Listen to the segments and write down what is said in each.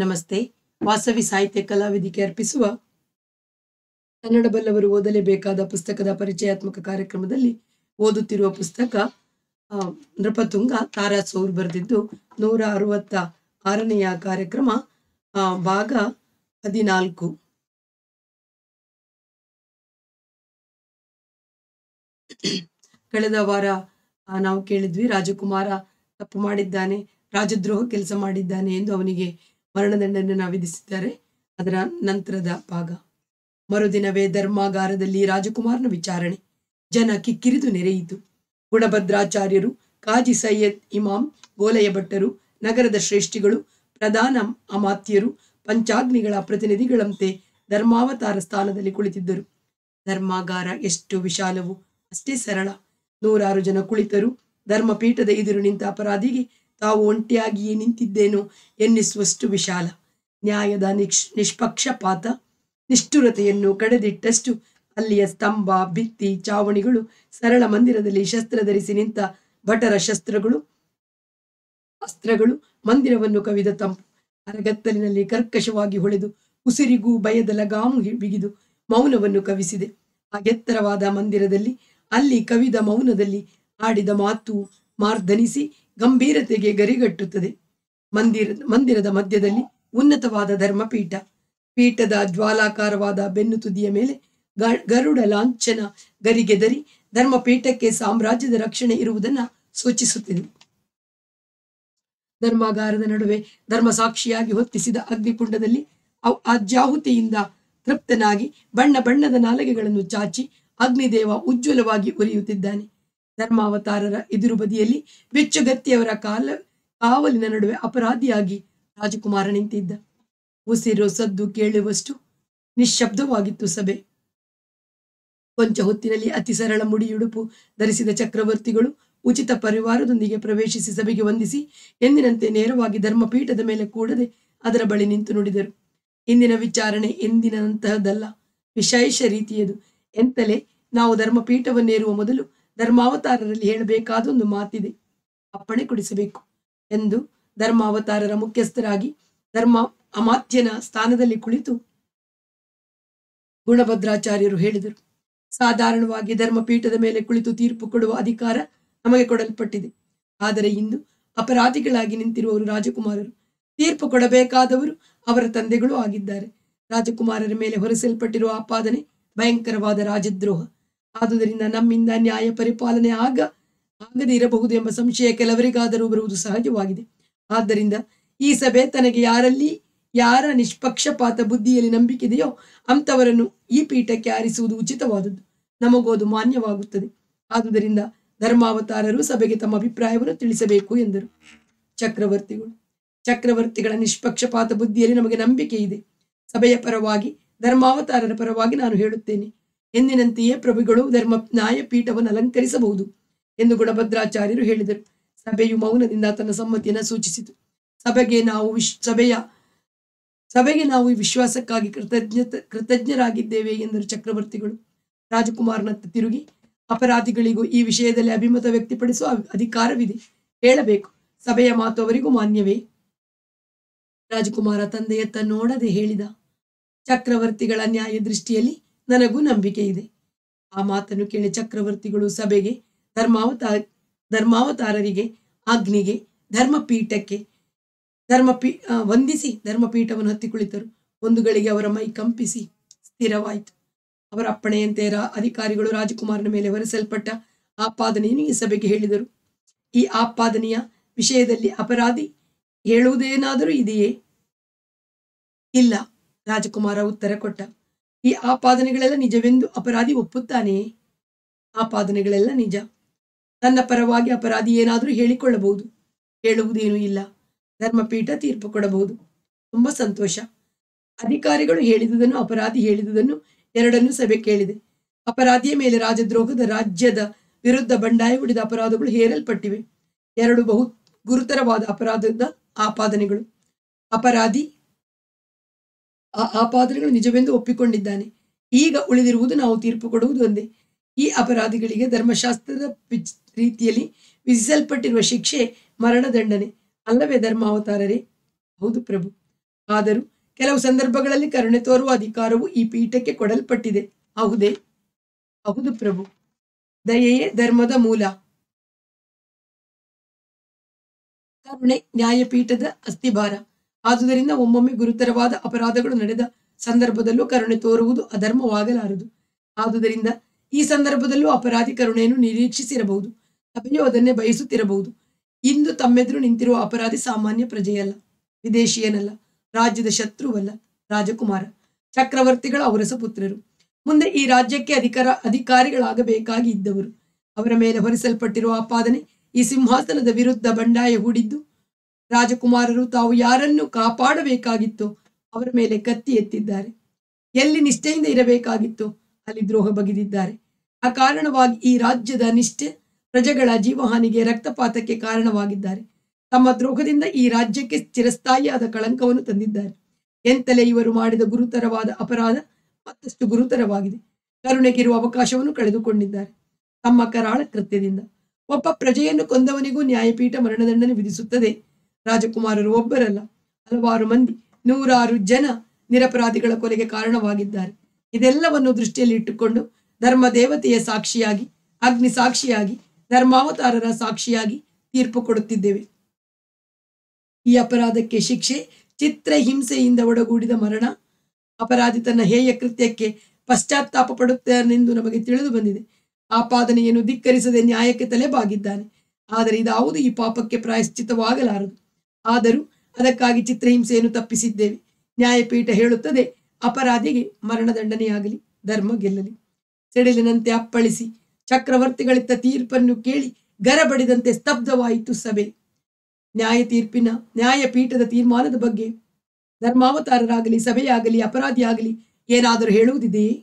ನಮಸ್ತೆ ವಾಸವಿ ಸಾಹಿತ್ಯ ಕಲಾವಿದಿಕೆ ಅರ್ಪಿಸುವ ಕನ್ನಡ ಬಲ್ಲವರು ಓದಲೇಬೇಕಾದ ಪುಸ್ತಕದ ಪರಿಚಯಾತ್ಮಕ ಕಾರ್ಯಕ್ರಮದಲ್ಲಿ ಓದುತ್ತಿರುವ ಪುಸ್ತಕ ಆ, ನೃಪತುಂಗ ತಾರಾ ಸೌರ್ ಬರೆದಿದ್ದು ನೂರ ಅರವತ್ತ ಆರನೆಯ ಕಾರ್ಯಕ್ರಮ ಆ, ಭಾಗ ಹದಿನಾಲ್ಕು ಕಳೆದ ವಾರ ಆ, ನಾವು ಕೇಳಿದ್ವಿ ರಾಜಕುಮಾರ ತಪ್ಪು ಮಾಡಿದ್ದಾನೆ ರಾಜದ್ರೋಹ ಕೆಲಸ ಮಾಡಿದ್ದಾನೆ ಎಂದು ಅವನಿಗೆ ಮರಣದಂಡನೆಯನ್ನು ವಿಧಿಸಿದ್ದಾರೆ ಅದರ ನಂತರದ ಭಾಗ ಮರುದಿನವೇ ಧರ್ಮಾಗಾರದಲ್ಲಿ ರಾಜಕುಮಾರನ ವಿಚಾರಣೆ ಜನ ಕಿಕ್ಕಿರಿದು ನೆರೆಯಿತು ಗುಣಭದ್ರಾಚಾರ್ಯರು ಕಾಜಿ ಸೈಯದ್ ಇಮಾಮ್ ಗೋಲಯ ಭಟ್ಟರು ನಗರದ ಶ್ರೇಷ್ಠಿಗಳು ಪ್ರಧಾನ ಅಮಾತ್ಯರು ಪಂಚಾಗ್ನಿಗಳ ಪ್ರತಿನಿಧಿಗಳಂತೆ ಧರ್ಮಾವತಾರ ಸ್ಥಾನದಲ್ಲಿ ಕುಳಿತಿದ್ದರು ಧರ್ಮಾಗಾರ ಎಷ್ಟು ವಿಶಾಲವು ಅಷ್ಟೇ ಸರಳ ನೂರಾರು ಜನ ಕುಳಿತರು ಧರ್ಮಪೀಠದ ಎದುರು ನಿಂತ ಅಪರಾಧಿಗೆ ತಾವು ಒಂಟಿಯಾಗಿಯೇ ನಿಂತಿದ್ದೇನೋ ಎನ್ನಿಸುವಷ್ಟು ವಿಶಾಲ ನ್ಯಾಯದ ನಿಕ್ಷ್ ನಿಷ್ಪಕ್ಷಪಾತ ನಿಷ್ಠುರತೆಯನ್ನು ಕಡೆದಿಟ್ಟಷ್ಟು ಅಲ್ಲಿಯ ಸ್ತಂಭ ಭಿತ್ತಿ ಚಾವಣಿಗಳು ಸರಳ ಮಂದಿರದಲ್ಲಿ ಶಸ್ತ್ರ ಧರಿಸಿ ನಿಂತ ಭಟರ ಶಸ್ತ್ರಗಳು ಅಸ್ತ್ರಗಳು ಮಂದಿರವನ್ನು ಕವಿದ ತಂಪು ಅರಗತ್ತಲಿನಲ್ಲಿ ಕರ್ಕಶವಾಗಿ ಹೊಳೆದು ಉಸಿರಿಗೂ ಭಯದ ಲಗಾಮು ಹಿ- ಬಿಗಿದು ಮೌನವನ್ನು ಕವಿಸಿದೆ ಆ ಎತ್ತರವಾದ ಮಂದಿರದಲ್ಲಿ ಅಲ್ಲಿ ಕವಿದ ಮೌನದಲ್ಲಿ ಆಡಿದ ಮಾತು ಮಾರ್ಧನಿಸಿ ಗಂಭೀರತೆಗೆ ಗರಿಗಟ್ಟುತ್ತದೆ ಮಂದಿರ ಮಂದಿರದ ಮಧ್ಯದಲ್ಲಿ ಉನ್ನತವಾದ ಧರ್ಮಪೀಠ ಪೀಠದ ಜ್ವಾಲಾಕಾರವಾದ ಬೆನ್ನು ತುದಿಯ ಮೇಲೆ ಗ- ಗರುಡ ಲಾಂಛನ ಗರಿಗೆದರಿ ಧರ್ಮಪೀಠಕ್ಕೆ ಸಾಮ್ರಾಜ್ಯದ ರಕ್ಷಣೆ ಇರುವುದನ್ನ ಸೂಚಿಸುತ್ತಿದೆ ಧರ್ಮಾಗಾರದ ನಡುವೆ ಧರ್ಮ ಸಾಕ್ಷಿಯಾಗಿ ಹೊತ್ತಿಸಿದ ಅಗ್ನಿಕುಂಡದಲ್ಲಿ ಅವ್ ಅಜ್ಯಾಹುತಿಯಿಂದ ತೃಪ್ತನಾಗಿ ಬಣ್ಣ ಬಣ್ಣದ ನಾಲಗೆಗಳನ್ನು ಚಾಚಿ ಅಗ್ನಿದೇವ ಉಜ್ವಲವಾಗಿ ಉರಿಯುತ್ತಿದ್ದಾನೆ ಧರ್ಮಾವತಾರರ ಎದುರು ಬದಿಯಲ್ಲಿ ಬೆಚ್ಚಗತ್ತಿಯವರ ಕಾಲ ಕಾವಲಿನ ನಡುವೆ ಅಪರಾಧಿಯಾಗಿ ರಾಜಕುಮಾರ ನಿಂತಿದ್ದ ಉಸಿರು ಸದ್ದು ಕೇಳುವಷ್ಟು ನಿಶ್ಶಬ್ದವಾಗಿತ್ತು ಸಭೆ ಕೊಂಚ ಹೊತ್ತಿನಲ್ಲಿ ಅತಿ ಸರಳ ಮುಡಿಯುಡುಪು ಧರಿಸಿದ ಚಕ್ರವರ್ತಿಗಳು ಉಚಿತ ಪರಿವಾರದೊಂದಿಗೆ ಪ್ರವೇಶಿಸಿ ಸಭೆಗೆ ವಂದಿಸಿ ಎಂದಿನಂತೆ ನೇರವಾಗಿ ಧರ್ಮಪೀಠದ ಮೇಲೆ ಕೂಡದೆ ಅದರ ಬಳಿ ನಿಂತು ನುಡಿದರು ಇಂದಿನ ವಿಚಾರಣೆ ಎಂದಿನಂತಹದ್ದಲ್ಲ ವಿಶೇಷ ರೀತಿಯದು ಎಂತಲೇ ನಾವು ಧರ್ಮಪೀಠವನ್ನೇರುವ ಮೊದಲು ಧರ್ಮಾವತಾರರಲ್ಲಿ ಹೇಳಬೇಕಾದ ಒಂದು ಮಾತಿದೆ ಅಪ್ಪಣೆ ಕೊಡಿಸಬೇಕು ಎಂದು ಧರ್ಮಾವತಾರರ ಮುಖ್ಯಸ್ಥರಾಗಿ ಧರ್ಮ ಅಮಾತ್ಯನ ಸ್ಥಾನದಲ್ಲಿ ಕುಳಿತು ಗುಣಭದ್ರಾಚಾರ್ಯರು ಹೇಳಿದರು ಸಾಧಾರಣವಾಗಿ ಧರ್ಮಪೀಠದ ಮೇಲೆ ಕುಳಿತು ತೀರ್ಪು ಕೊಡುವ ಅಧಿಕಾರ ನಮಗೆ ಕೊಡಲ್ಪಟ್ಟಿದೆ ಆದರೆ ಇಂದು ಅಪರಾಧಿಗಳಾಗಿ ನಿಂತಿರುವವರು ರಾಜಕುಮಾರರು ತೀರ್ಪು ಕೊಡಬೇಕಾದವರು ಅವರ ತಂದೆಗಳೂ ಆಗಿದ್ದಾರೆ ರಾಜಕುಮಾರರ ಮೇಲೆ ಹೊರಿಸಲ್ಪಟ್ಟಿರುವ ಆಪಾದನೆ ಭಯಂಕರವಾದ ರಾಜದ್ರೋಹ ಆದುದರಿಂದ ನಮ್ಮಿಂದ ನ್ಯಾಯ ಪರಿಪಾಲನೆ ಆಗ ಆಗದೇ ಇರಬಹುದು ಎಂಬ ಸಂಶಯ ಕೆಲವರಿಗಾದರೂ ಬರುವುದು ಸಹಜವಾಗಿದೆ ಆದ್ದರಿಂದ ಈ ಸಭೆ ತನಗೆ ಯಾರಲ್ಲಿ ಯಾರ ನಿಷ್ಪಕ್ಷಪಾತ ಬುದ್ಧಿಯಲ್ಲಿ ನಂಬಿಕೆದೆಯೋ ಅಂಥವರನ್ನು ಈ ಪೀಠಕ್ಕೆ ಆರಿಸುವುದು ಉಚಿತವಾದದ್ದು ನಮಗೂ ಅದು ಮಾನ್ಯವಾಗುತ್ತದೆ ಆದುದರಿಂದ ಧರ್ಮಾವತಾರರು ಸಭೆಗೆ ತಮ್ಮ ಅಭಿಪ್ರಾಯವನ್ನು ತಿಳಿಸಬೇಕು ಎಂದರು ಚಕ್ರವರ್ತಿಗಳು ಚಕ್ರವರ್ತಿಗಳ ನಿಷ್ಪಕ್ಷಪಾತ ಬುದ್ಧಿಯಲ್ಲಿ ನಮಗೆ ನಂಬಿಕೆ ಇದೆ ಸಭೆಯ ಪರವಾಗಿ ಧರ್ಮಾವತಾರರ ಪರವಾಗಿ ನಾನು ಹೇಳುತ್ತೇನೆ ಎಂದಿನಂತೆಯೇ ಪ್ರಭುಗಳು ಧರ್ಮ ನ್ಯಾಯಪೀಠವನ್ನು ಅಲಂಕರಿಸಬಹುದು ಎಂದು ಗುಣಭದ್ರಾಚಾರ್ಯರು ಹೇಳಿದರು ಸಭೆಯು ಮೌನದಿಂದ ತನ್ನ ಸಮ್ಮತಿಯನ್ನು ಸೂಚಿಸಿತು ಸಭೆಗೆ ನಾವು ವಿಶ್ ಸಭೆಯ ಸಭೆಗೆ ನಾವು ಈ ವಿಶ್ವಾಸಕ್ಕಾಗಿ ಕೃತಜ್ಞ ಕೃತಜ್ಞರಾಗಿದ್ದೇವೆ ಎಂದರು ಚಕ್ರವರ್ತಿಗಳು ರಾಜಕುಮಾರನತ್ತ ತಿರುಗಿ ಅಪರಾಧಿಗಳಿಗೂ ಈ ವಿಷಯದಲ್ಲಿ ಅಭಿಮತ ವ್ಯಕ್ತಪಡಿಸುವ ಅಧಿಕಾರವಿದೆ ಹೇಳಬೇಕು ಸಭೆಯ ಮಾತು ಅವರಿಗೂ ಮಾನ್ಯವೇ ರಾಜಕುಮಾರ ತಂದೆಯತ್ತ ನೋಡದೆ ಹೇಳಿದ ಚಕ್ರವರ್ತಿಗಳ ನ್ಯಾಯ ದೃಷ್ಟಿಯಲ್ಲಿ ನನಗೂ ನಂಬಿಕೆ ಇದೆ ಆ ಮಾತನ್ನು ಕೇಳಿ ಚಕ್ರವರ್ತಿಗಳು ಸಭೆಗೆ ಧರ್ಮಾವತಾರ ಧರ್ಮಾವತಾರರಿಗೆ ಅಗ್ನಿಗೆ ಧರ್ಮಪೀಠಕ್ಕೆ ಧರ್ಮಪೀ ಆ, ವಂದಿಸಿ ಧರ್ಮಪೀಠವನ್ನು ಹತ್ತಿ ಕುಳಿತರು ಒಂದು ಗಳಿಗೆ ಅವರ ಮೈ ಕಂಪಿಸಿ ಸ್ಥಿರವಾಯಿತು ಅವರ ಅಪ್ಪಣೆಯಂತೆ ರಾ ಅಧಿಕಾರಿಗಳು ರಾಜಕುಮಾರನ ಮೇಲೆ ಹೊರಿಸಲ್ಪಟ್ಟ ಆಪಾದನೆಯನ್ನು ಈ ಸಭೆಗೆ ಹೇಳಿದರು ಈ ಆಪಾದನೆಯ ವಿಷಯದಲ್ಲಿ ಅಪರಾಧಿ ಹೇಳುವುದೇನಾದರೂ ಇದೆಯೇ ಇಲ್ಲ ರಾಜಕುಮಾರ ಉತ್ತರ ಕೊಟ್ಟ ಈ ಆಪಾದನೆಗಳೆಲ್ಲ ನಿಜವೆಂದು ಅಪರಾಧಿ ಒಪ್ಪುತ್ತಾನೆಯೇ ಆಪಾದನೆಗಳೆಲ್ಲ ನಿಜ ತನ್ನ ಪರವಾಗಿ ಅಪರಾಧಿ ಏನಾದರೂ ಹೇಳಿಕೊಳ್ಳಬಹುದು ಹೇಳುವುದೇನೂ ಇಲ್ಲ ಧರ್ಮಪೀಠ ತೀರ್ಪು ಕೊಡಬಹುದು ತುಂಬಾ ಸಂತೋಷ ಅಧಿಕಾರಿಗಳು ಹೇಳಿದುದನ್ನು ಅಪರಾಧಿ ಹೇಳಿದುದನ್ನು ಎರಡನ್ನೂ ಸಭೆ ಕೇಳಿದೆ ಅಪರಾಧಿಯ ಮೇಲೆ ರಾಜದ್ರೋಹದ ರಾಜ್ಯದ ವಿರುದ್ಧ ಬಂಡಾಯ ಹೂಡಿದ ಅಪರಾಧಗಳು ಹೇರಲ್ಪಟ್ಟಿವೆ ಎರಡು ಬಹು ಗುರುತರವಾದ ಅಪರಾಧದ ಆಪಾದನೆಗಳು ಅಪರಾಧಿ ಆ ಆಪಾದನೆಗಳು ನಿಜವೆಂದು ಒಪ್ಪಿಕೊಂಡಿದ್ದಾನೆ ಈಗ ಉಳಿದಿರುವುದು ನಾವು ತೀರ್ಪು ಕೊಡುವುದು ಒಂದೇ ಈ ಅಪರಾಧಿಗಳಿಗೆ ಧರ್ಮಶಾಸ್ತ್ರದ ವಿಚ್- ರೀತಿಯಲ್ಲಿ ವಿಧಿಸಲ್ಪಟ್ಟಿರುವ ಶಿಕ್ಷೆ ಮರಣದಂಡನೆ ಅಲ್ಲವೇ ಧರ್ಮಾವತಾರರೇ ಹೌದು ಪ್ರಭು ಆದರೂ ಕೆಲವು ಸಂದರ್ಭಗಳಲ್ಲಿ ಕರುಣೆ ತೋರುವ ಅಧಿಕಾರವು ಈ ಪೀಠಕ್ಕೆ ಕೊಡಲ್ಪಟ್ಟಿದೆ ಹೌದೇ ಹೌದು ಪ್ರಭು ದಯೆಯೇ ಧರ್ಮದ ಮೂಲ ಕರುಣೆ ನ್ಯಾಯಪೀಠದ ಅಸ್ಥಿಭಾರ ಆದುದರಿಂದ ಒಮ್ಮೊಮ್ಮೆ ಗುರುತರವಾದ ಅಪರಾಧಗಳು ನಡೆದ ಸಂದರ್ಭದಲ್ಲೂ ಕರುಣೆ ತೋರುವುದು ಅಧರ್ಮವಾಗಲಾರದು ಆದುದರಿಂದ ಈ ಸಂದರ್ಭದಲ್ಲೂ ಅಪರಾಧಿ ಕರುಣೆಯನ್ನು ನಿರೀಕ್ಷಿಸಿರಬಹುದು ಸಭೆಯು ಅದನ್ನೇ ಬಯಸುತ್ತಿರಬಹುದು ಇಂದು ತಮ್ಮೆದುರು ನಿಂತಿರುವ ಅಪರಾಧಿ ಸಾಮಾನ್ಯ ಪ್ರಜೆಯಲ್ಲ ವಿದೇಶಿಯನಲ್ಲ ರಾಜ್ಯದ ಶತ್ರುವಲ್ಲ ರಾಜಕುಮಾರ ಚಕ್ರವರ್ತಿಗಳ ಔರಸ ಪುತ್ರರು ಮುಂದೆ ಈ ರಾಜ್ಯಕ್ಕೆ ಅಧಿಕಾರ ಅಧಿಕಾರಿಗಳಾಗಬೇಕಾಗಿ ಇದ್ದವರು ಅವರ ಮೇಲೆ ಹೊರಿಸಲ್ಪಟ್ಟಿರುವ ಆಪಾದನೆ ಈ ಸಿಂಹಾಸನದ ವಿರುದ್ಧ ಬಂಡಾಯ ಹೂಡಿದ್ದು ರಾಜಕುಮಾರರು ತಾವು ಯಾರನ್ನು ಕಾಪಾಡಬೇಕಾಗಿತ್ತೋ ಅವರ ಮೇಲೆ ಕತ್ತಿ ಎತ್ತಿದ್ದಾರೆ ಎಲ್ಲಿ ನಿಷ್ಠೆಯಿಂದ ಇರಬೇಕಾಗಿತ್ತೋ ಅಲ್ಲಿ ದ್ರೋಹ ಬಗೆದಿದ್ದಾರೆ ಆ ಕಾರಣವಾಗಿ ಈ ರಾಜ್ಯದ ನಿಷ್ಠೆ ಪ್ರಜೆಗಳ ಜೀವಹಾನಿಗೆ ರಕ್ತಪಾತಕ್ಕೆ ಕಾರಣವಾಗಿದ್ದಾರೆ ತಮ್ಮ ದ್ರೋಹದಿಂದ ಈ ರಾಜ್ಯಕ್ಕೆ ಚಿರಸ್ಥಾಯಿಯಾದ ಕಳಂಕವನ್ನು ತಂದಿದ್ದಾರೆ ಎಂತಲೇ ಇವರು ಮಾಡಿದ ಗುರುತರವಾದ ಅಪರಾಧ ಮತ್ತಷ್ಟು ಗುರುತರವಾಗಿದೆ ಕರುಣೆಗಿರುವ ಅವಕಾಶವನ್ನು ಕಳೆದುಕೊಂಡಿದ್ದಾರೆ ತಮ್ಮ ಕರಾಳ ಕೃತ್ಯದಿಂದ ಒಬ್ಬ ಪ್ರಜೆಯನ್ನು ಕೊಂದವನಿಗೂ ನ್ಯಾಯಪೀಠ ಮರಣದಂಡನೆ ವಿಧಿಸುತ್ತದೆ ರಾಜಕುಮಾರರು ಒಬ್ಬರಲ್ಲ ಹಲವಾರು ಮಂದಿ ನೂರಾರು ಜನ ನಿರಪರಾಧಿಗಳ ಕೊಲೆಗೆ ಕಾರಣವಾಗಿದ್ದಾರೆ ಇದೆಲ್ಲವನ್ನು ದೃಷ್ಟಿಯಲ್ಲಿ ಇಟ್ಟುಕೊಂಡು ಧರ್ಮ ದೇವತೆಯ ಸಾಕ್ಷಿಯಾಗಿ ಅಗ್ನಿ ಸಾಕ್ಷಿಯಾಗಿ ಧರ್ಮಾವತಾರರ ಸಾಕ್ಷಿಯಾಗಿ ತೀರ್ಪು ಕೊಡುತ್ತಿದ್ದೇವೆ ಈ ಅಪರಾಧಕ್ಕೆ ಶಿಕ್ಷೆ ಚಿತ್ರ ಹಿಂಸೆಯಿಂದ ಒಡಗೂಡಿದ ಮರಣ ಅಪರಾಧಿ ತನ್ನ ಹೇಯ ಕೃತ್ಯಕ್ಕೆ ಪಶ್ಚಾತ್ತಾಪ ಪಡುತ್ತಾನೆಂದು ನಮಗೆ ತಿಳಿದು ಬಂದಿದೆ ಆಪಾದನೆಯನ್ನು ಧಿಕ್ಕರಿಸದೆ ನ್ಯಾಯಕ್ಕೆ ತಲೆಬಾಗಿದ್ದಾನೆ ಆದರೆ ಇದಾವುದು ಈ ಪಾಪಕ್ಕೆ ಪ್ರಾಯಶ್ಚಿತವಾಗಲಾರದು ಆದರೂ ಅದಕ್ಕಾಗಿ ಚಿತ್ರಹಿಂಸೆಯನ್ನು ತಪ್ಪಿಸಿದ್ದೇವೆ ನ್ಯಾಯಪೀಠ ಹೇಳುತ್ತದೆ ಅಪರಾಧಿಗೆ ಮರಣದಂಡನೆಯಾಗಲಿ ಧರ್ಮ ಗೆಲ್ಲಲಿ ಸಿಡಿಲಿನಂತೆ ಅಪ್ಪಳಿಸಿ ಚಕ್ರವರ್ತಿಗಳಿತ್ತ ತೀರ್ಪನ್ನು ಕೇಳಿ ಗರಬಡಿದಂತೆ ಸ್ತಬ್ಧವಾಯಿತು ಸಭೆ ನ್ಯಾಯ ತೀರ್ಪಿನ ನ್ಯಾಯಪೀಠದ ತೀರ್ಮಾನದ ಬಗ್ಗೆ ಧರ್ಮಾವತಾರರಾಗಲಿ ಸಭೆಯಾಗಲಿ ಅಪರಾಧಿಯಾಗಲಿ ಏನಾದರೂ ಹೇಳುವುದಿದೆಯೇ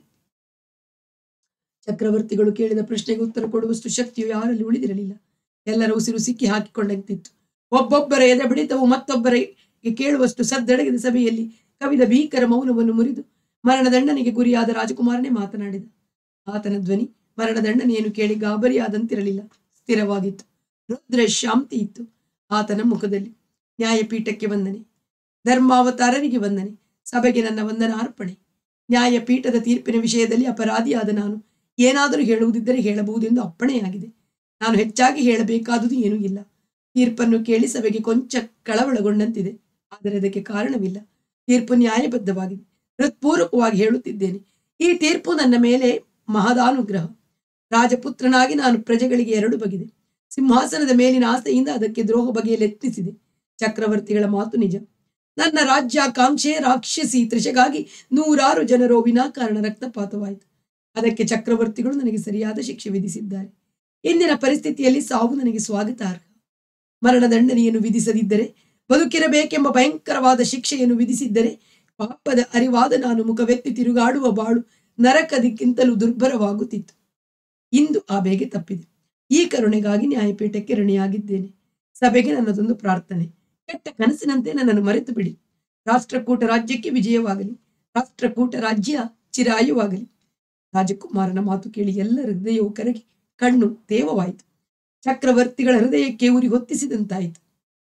ಚಕ್ರವರ್ತಿಗಳು ಕೇಳಿದ ಪ್ರಶ್ನೆಗೆ ಉತ್ತರ ಕೊಡುವಷ್ಟು ಶಕ್ತಿಯು ಯಾರಲ್ಲಿ ಉಳಿದಿರಲಿಲ್ಲ ಎಲ್ಲರ ಉಸಿರು ಸಿಕ್ಕಿ ಹಾಕಿಕೊಂಡಂತಿತ್ತು ಒಬ್ಬೊಬ್ಬರ ಎದೆ ಬಡಿತವು ಮತ್ತೊಬ್ಬರಿಗೆ ಕೇಳುವಷ್ಟು ಸದ್ದಡಗಿದ ಸಭೆಯಲ್ಲಿ ಕವಿದ ಭೀಕರ ಮೌನವನ್ನು ಮುರಿದು ಮರಣದಂಡನೆಗೆ ಗುರಿಯಾದ ರಾಜಕುಮಾರನೇ ಮಾತನಾಡಿದ ಆತನ ಧ್ವನಿ ಮರಣದಂಡನೆಯನ್ನು ಕೇಳಿ ಗಾಬರಿಯಾದಂತಿರಲಿಲ್ಲ ಸ್ಥಿರವಾಗಿತ್ತು ರುದ್ರ ಶಾಂತಿ ಇತ್ತು ಆತನ ಮುಖದಲ್ಲಿ ನ್ಯಾಯಪೀಠಕ್ಕೆ ವಂದನೆ ಧರ್ಮಾವತಾರರಿಗೆ ವಂದನೆ ಸಭೆಗೆ ನನ್ನ ವಂದನ ಅರ್ಪಣೆ ನ್ಯಾಯಪೀಠದ ತೀರ್ಪಿನ ವಿಷಯದಲ್ಲಿ ಅಪರಾಧಿಯಾದ ನಾನು ಏನಾದರೂ ಹೇಳುವುದಿದ್ದರೆ ಹೇಳಬಹುದೆಂದು ಅಪ್ಪಣೆಯಾಗಿದೆ ನಾನು ಹೆಚ್ಚಾಗಿ ಹೇಳಬೇಕಾದುದು ಏನೂ ಇಲ್ಲ ತೀರ್ಪನ್ನು ಕೇಳಿ ಸಭೆಗೆ ಕೊಂಚ ಕಳವಳಗೊಂಡಂತಿದೆ ಆದರೆ ಅದಕ್ಕೆ ಕಾರಣವಿಲ್ಲ ತೀರ್ಪು ನ್ಯಾಯಬದ್ಧವಾಗಿದೆ ಹೃತ್ಪೂರ್ವಕವಾಗಿ ಹೇಳುತ್ತಿದ್ದೇನೆ ಈ ತೀರ್ಪು ನನ್ನ ಮೇಲೆ ಮಹದಾನುಗ್ರಹ ರಾಜಪುತ್ರನಾಗಿ ನಾನು ಪ್ರಜೆಗಳಿಗೆ ಎರಡು ಬಗೆದೆ ಸಿಂಹಾಸನದ ಮೇಲಿನ ಆಸೆಯಿಂದ ಅದಕ್ಕೆ ದ್ರೋಹ ಬಗೆಯಲ್ಲಿ ಯತ್ನಿಸಿದೆ ಚಕ್ರವರ್ತಿಗಳ ಮಾತು ನಿಜ ನನ್ನ ರಾಜ್ಯಾಕಾಂಕ್ಷೆ ರಾಕ್ಷಸಿ ತ್ರಿಷೆಗಾಗಿ ನೂರಾರು ಜನರು ವಿನಾಕಾರಣ ರಕ್ತಪಾತವಾಯಿತು ಅದಕ್ಕೆ ಚಕ್ರವರ್ತಿಗಳು ನನಗೆ ಸರಿಯಾದ ಶಿಕ್ಷೆ ವಿಧಿಸಿದ್ದಾರೆ ಇಂದಿನ ಪರಿಸ್ಥಿತಿಯಲ್ಲಿ ಸಾವು ನನಗೆ ಸ್ವಾಗತಾರ್ಹ ಮರಣದಂಡನೆಯನ್ನು ವಿಧಿಸದಿದ್ದರೆ ಬದುಕಿರಬೇಕೆಂಬ ಭಯಂಕರವಾದ ಶಿಕ್ಷೆಯನ್ನು ವಿಧಿಸಿದ್ದರೆ ಪಾಪದ ಅರಿವಾದ ನಾನು ಮುಖವೆತ್ತಿ ತಿರುಗಾಡುವ ಬಾಳು ನರಕದಕ್ಕಿಂತಲೂ ದುರ್ಭರವಾಗುತ್ತಿತ್ತು ಇಂದು ಆ ಬೇಗೆ ತಪ್ಪಿದೆ ಈ ಕರುಣೆಗಾಗಿ ನ್ಯಾಯಪೀಠಕ್ಕೆ ಋಣಿಯಾಗಿದ್ದೇನೆ ಸಭೆಗೆ ನನ್ನದೊಂದು ಪ್ರಾರ್ಥನೆ ಕೆಟ್ಟ ಕನಸಿನಂತೆ ನನ್ನನ್ನು ಮರೆತು ಬಿಡಿ ರಾಷ್ಟ್ರಕೂಟ ರಾಜ್ಯಕ್ಕೆ ವಿಜಯವಾಗಲಿ ರಾಷ್ಟ್ರಕೂಟ ರಾಜ್ಯ ಚಿರಾಯುವಾಗಲಿ ರಾಜಕುಮಾರನ ಮಾತು ಕೇಳಿ ಎಲ್ಲರ ಹೃದಯವು ಕರಗಿ ಕಣ್ಣು ತೇವವಾಯಿತು ಚಕ್ರವರ್ತಿಗಳ ಹೃದಯಕ್ಕೆ ಉರಿ ಹೊತ್ತಿಸಿದಂತಾಯಿತು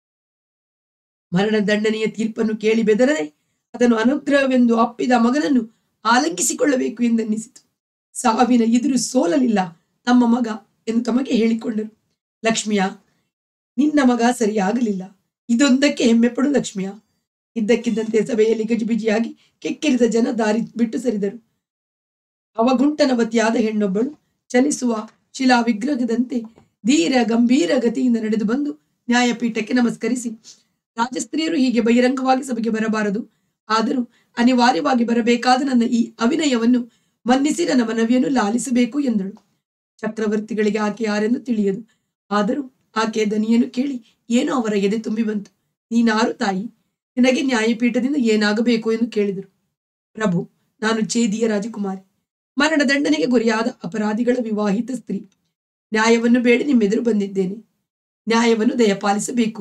ಮರಣದಂಡನೆಯ ತೀರ್ಪನ್ನು ಕೇಳಿ ಬೆದರದೆ ಅದನ್ನು ಅನುಗ್ರಹವೆಂದು ಅಪ್ಪಿದ ಮಗನನ್ನು ಆಲಂಗಿಸಿಕೊಳ್ಳಬೇಕು ಎಂದೆನ್ನಿಸಿತು ಸಾವಿನ ಎದುರು ಸೋಲಲಿಲ್ಲ ತಮ್ಮ ಮಗ ಎಂದು ತಮಗೆ ಹೇಳಿಕೊಂಡರು ಲಕ್ಷ್ಮಿಯ ನಿನ್ನ ಮಗ ಸರಿಯಾಗಲಿಲ್ಲ ಇದೊಂದಕ್ಕೆ ಹೆಮ್ಮೆ ಪಡು ಲಕ್ಷ್ಮಿಯ ಇದ್ದಕ್ಕಿದ್ದಂತೆ ಸಭೆಯಲ್ಲಿ ಗಜಿಬಿಜಿಯಾಗಿ ಕೆಕ್ಕಿರಿದ ಜನ ದಾರಿ ಬಿಟ್ಟು ಸರಿದರು ಅವಗುಂಟನವತಿಯಾದ ಹೆಣ್ಣೊಬ್ಬಳು ಚಲಿಸುವ ಶಿಲಾ ವಿಗ್ರಹದಂತೆ ಧೀರ ಗಂಭೀರ ಗತಿಯಿಂದ ನಡೆದು ಬಂದು ನ್ಯಾಯಪೀಠಕ್ಕೆ ನಮಸ್ಕರಿಸಿ ರಾಜಸ್ತ್ರೀಯರು ಹೀಗೆ ಬಹಿರಂಗವಾಗಿ ಸಭೆಗೆ ಬರಬಾರದು ಆದರೂ ಅನಿವಾರ್ಯವಾಗಿ ಬರಬೇಕಾದ ನನ್ನ ಈ ಅವಿನಯವನ್ನು ಮನ್ನಿಸಿ ನನ್ನ ಮನವಿಯನ್ನು ಲಾಲಿಸಬೇಕು ಎಂದಳು ಚಕ್ರವರ್ತಿಗಳಿಗೆ ಆಕೆ ಯಾರೆಂದು ತಿಳಿಯದು ಆದರೂ ಆಕೆಯ ದನಿಯನ್ನು ಕೇಳಿ ಏನೋ ಅವರ ಎದೆ ತುಂಬಿ ಬಂತು ನೀನಾರು ತಾಯಿ ನಿನಗೆ ನ್ಯಾಯಪೀಠದಿಂದ ಏನಾಗಬೇಕು ಎಂದು ಕೇಳಿದರು ಪ್ರಭು ನಾನು ಛೇದಿಯ ರಾಜಕುಮಾರಿ ಮರಣದಂಡನೆಗೆ ಗುರಿಯಾದ ಅಪರಾಧಿಗಳ ವಿವಾಹಿತ ಸ್ತ್ರೀ ನ್ಯಾಯವನ್ನು ಬೇಡಿ ನಿಮ್ಮೆದುರು ಬಂದಿದ್ದೇನೆ ನ್ಯಾಯವನ್ನು ದಯಪಾಲಿಸಬೇಕು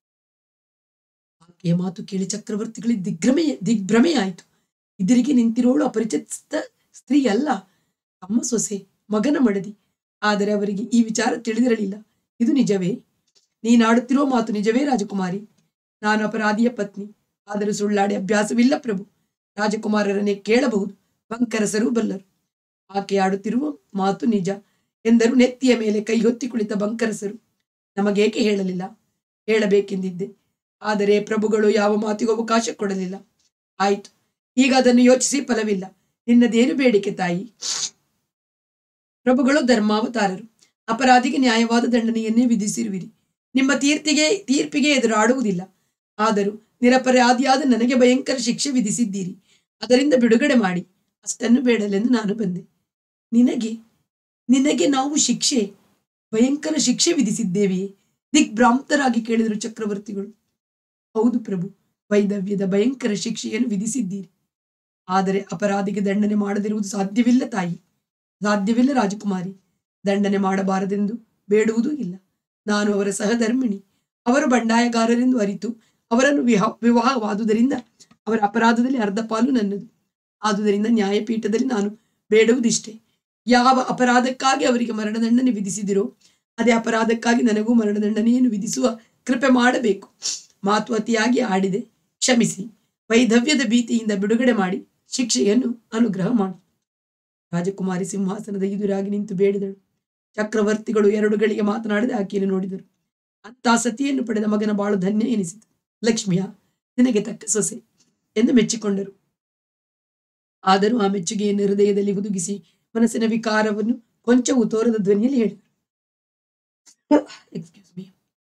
ಆಕೆಯ ಮಾತು ಕೇಳಿ ಚಕ್ರವರ್ತಿಗಳಿಗೆ ದಿಗ್ಭ್ರಮೆ ದಿಗ್ಭ್ರಮೆಯಾಯಿತು ಇದರಿಗೆ ನಿಂತಿರೋಳು ಅಪರಿಚಿತ ಸ್ತ್ರೀ ಅಲ್ಲ ತಮ್ಮ ಸೊಸೆ ಮಗನ ಮಡದಿ ಆದರೆ ಅವರಿಗೆ ಈ ವಿಚಾರ ತಿಳಿದಿರಲಿಲ್ಲ ಇದು ನಿಜವೇ ನೀನಾಡುತ್ತಿರುವ ಮಾತು ನಿಜವೇ ರಾಜಕುಮಾರಿ ನಾನು ಅಪರಾಧಿಯ ಪತ್ನಿ ಆದರೂ ಸುಳ್ಳಾಡಿ ಅಭ್ಯಾಸವಿಲ್ಲ ಪ್ರಭು ರಾಜಕುಮಾರರನ್ನೇ ಕೇಳಬಹುದು ಬಂಕರಸರು ಬಲ್ಲರು ಆಕೆ ಆಡುತ್ತಿರುವ ಮಾತು ನಿಜ ಎಂದರು ನೆತ್ತಿಯ ಮೇಲೆ ಕೈ ಹೊತ್ತಿ ಕುಳಿತ ಬಂಕರಸರು ನಮಗೇಕೆ ಹೇಳಲಿಲ್ಲ ಹೇಳಬೇಕೆಂದಿದ್ದೆ ಆದರೆ ಪ್ರಭುಗಳು ಯಾವ ಮಾತಿಗೂ ಅವಕಾಶ ಕೊಡಲಿಲ್ಲ ಆಯಿತು ಈಗ ಅದನ್ನು ಯೋಚಿಸಿ ಫಲವಿಲ್ಲ ನಿನ್ನದೇನು ಬೇಡಿಕೆ ತಾಯಿ ಪ್ರಭುಗಳು ಧರ್ಮಾವತಾರರು ಅಪರಾಧಿಗೆ ನ್ಯಾಯವಾದ ದಂಡನೆಯನ್ನೇ ವಿಧಿಸಿರುವಿರಿ ನಿಮ್ಮ ತೀರ್ಪಿಗೆ ತೀರ್ಪಿಗೆ ಎದುರಾಡುವುದಿಲ್ಲ ಆದರೂ ನಿರಪರಾಧಿಯಾದ ನನಗೆ ಭಯಂಕರ ಶಿಕ್ಷೆ ವಿಧಿಸಿದ್ದೀರಿ ಅದರಿಂದ ಬಿಡುಗಡೆ ಮಾಡಿ ಅಷ್ಟನ್ನು ಬೇಡಲೆಂದು ನಾನು ಬಂದೆ ನಿನಗೆ ನಿನಗೆ ನಾವು ಶಿಕ್ಷೆ ಭಯಂಕರ ಶಿಕ್ಷೆ ವಿಧಿಸಿದ್ದೇವೆಯೇ ದಿಗ್ಭ್ರಾಂತರಾಗಿ ಕೇಳಿದರು ಚಕ್ರವರ್ತಿಗಳು ಹೌದು ಪ್ರಭು ವೈದವ್ಯದ ಭಯಂಕರ ಶಿಕ್ಷೆಯನ್ನು ವಿಧಿಸಿದ್ದೀರಿ ಆದರೆ ಅಪರಾಧಿಗೆ ದಂಡನೆ ಮಾಡದಿರುವುದು ಸಾಧ್ಯವಿಲ್ಲ ತಾಯಿ ಸಾಧ್ಯವಿಲ್ಲ ರಾಜಕುಮಾರಿ ದಂಡನೆ ಮಾಡಬಾರದೆಂದು ಬೇಡುವುದೂ ಇಲ್ಲ ನಾನು ಅವರ ಸಹಧರ್ಮಿಣಿ ಅವರು ಬಂಡಾಯಗಾರರೆಂದು ಅರಿತು ಅವರನ್ನು ವಿಹ ವಿವಾಹವಾದುದರಿಂದ ಅವರ ಅಪರಾಧದಲ್ಲಿ ಅರ್ಧ ಪಾಲು ನನ್ನದು ಆದುದರಿಂದ ನ್ಯಾಯಪೀಠದಲ್ಲಿ ನಾನು ಬೇಡುವುದಿಷ್ಟೇ ಯಾವ ಅಪರಾಧಕ್ಕಾಗಿ ಅವರಿಗೆ ಮರಣದಂಡನೆ ವಿಧಿಸಿದಿರೋ ಅದೇ ಅಪರಾಧಕ್ಕಾಗಿ ನನಗೂ ಮರಣದಂಡನೆಯನ್ನು ವಿಧಿಸುವ ಕೃಪೆ ಮಾಡಬೇಕು ಮಾತು ಅತಿಯಾಗಿ ಆಡಿದೆ ಕ್ಷಮಿಸಿ ವೈಧವ್ಯದ ಭೀತಿಯಿಂದ ಬಿಡುಗಡೆ ಮಾಡಿ ಶಿಕ್ಷೆಯನ್ನು ಅನುಗ್ರಹ ಮಾಡಿ ರಾಜಕುಮಾರಿ ಸಿಂಹಾಸನದ ಎದುರಾಗಿ ನಿಂತು ಬೇಡಿದಳು ಚಕ್ರವರ್ತಿಗಳು ಎರಡು ಗಳಿಗೆ ಮಾತನಾಡದೆ ಆಕೆಯನ್ನು ನೋಡಿದರು ಅಂತ ಸತಿಯನ್ನು ಪಡೆದ ಮಗನ ಬಾಳು ಧನ್ಯ ಎನಿಸಿತು ಲಕ್ಷ್ಮಿಯ ನಿನಗೆ ತಕ್ಕ ಸೊಸೆ ಎಂದು ಮೆಚ್ಚಿಕೊಂಡರು ಆದರೂ ಆ ಮೆಚ್ಚುಗೆಯನ್ನು ಹೃದಯದಲ್ಲಿ ಹುದುಗಿಸಿ ಮನಸ್ಸಿನ ವಿಕಾರವನ್ನು ಕೊಂಚವೂ ತೋರದ ಧ್ವನಿಯಲ್ಲಿ ಹೇಳಿದರು ಎಕ್ಸ್ಕ್ಯೂಸ್ ಮೀ